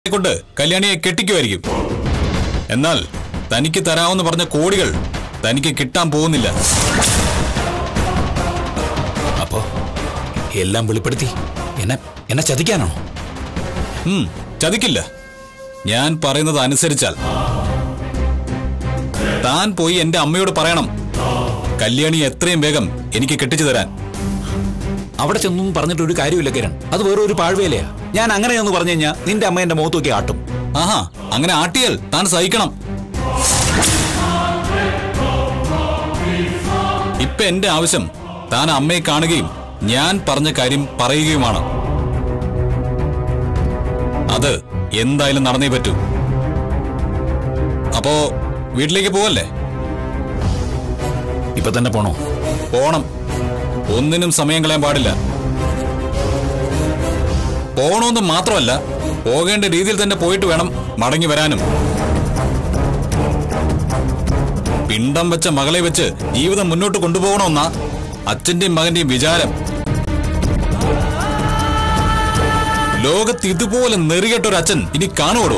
കൊണ്ട് കല്യാണിയെ കെട്ടിക്കുമായിരിക്കും എന്നാൽ തനിക്ക് തരാമെന്ന് പറഞ്ഞ കോടികൾ തനിക്ക് കിട്ടാൻ പോകുന്നില്ല അപ്പോ എല്ലാം വെളിപ്പെടുത്തി എന്നെ എന്നെ ചതിക്കാനാണോ ഉം, ചതിക്കില്ല ഞാൻ പറയുന്നത് അനുസരിച്ചാൽ താൻ പോയി എന്റെ അമ്മയോട് പറയണം കല്യാണി എത്രയും വേഗം എനിക്ക് കെട്ടിച്ചു തരാൻ അവിടെ ചെന്നും പറഞ്ഞിട്ട് ഒരു കാര്യമില്ല കിരൺ അത് വേറെ ഒരു പാഴ്വേലയാ ഞാൻ അങ്ങനെയൊന്ന് പറഞ്ഞു കഴിഞ്ഞാൽ നിന്റെ അമ്മ എന്റെ മുഖത്ത് നോക്കി ആട്ടും ആഹാ അങ്ങനെ ആട്ടിയാൽ താൻ സഹിക്കണം ഇപ്പൊ എന്റെ ആവശ്യം താൻ അമ്മയെ കാണുകയും ഞാൻ പറഞ്ഞ കാര്യം പറയുകയുമാണ് അത് എന്തായാലും നടന്നേ പറ്റൂ അപ്പോ വീട്ടിലേക്ക് പോവല്ലേ ഇപ്പൊ തന്നെ പോണോ പോണം ഒന്നിനും സമയം കളയാൻ പാടില്ല പോണമെന്ന് മാത്രമല്ല പോകേണ്ട രീതിയിൽ തന്നെ പോയിട്ട് വേണം മടങ്ങി വരാനും പിണ്ടം വെച്ച മകളെ വെച്ച് ജീവിതം മുന്നോട്ട് കൊണ്ടുപോകണമെന്ന അച്ഛന്റെയും മകന്റെയും വിചാരം ലോകത്ത് ഇതുപോലെ നെറികെട്ട ഒരു അച്ഛൻ ഇനി കാണുവോടോ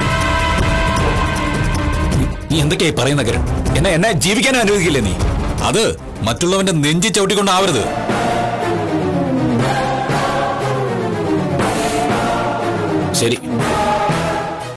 നീ എന്തൊക്കെയായി പറയുന്ന കിരൺ എന്നെ എന്നെ ജീവിക്കാൻ അനുവദിക്കില്ലേ നീ അത് മറ്റുള്ളവന്റെ നെഞ്ചി ചവിട്ടിക്കൊണ്ടാവരുത് ശരി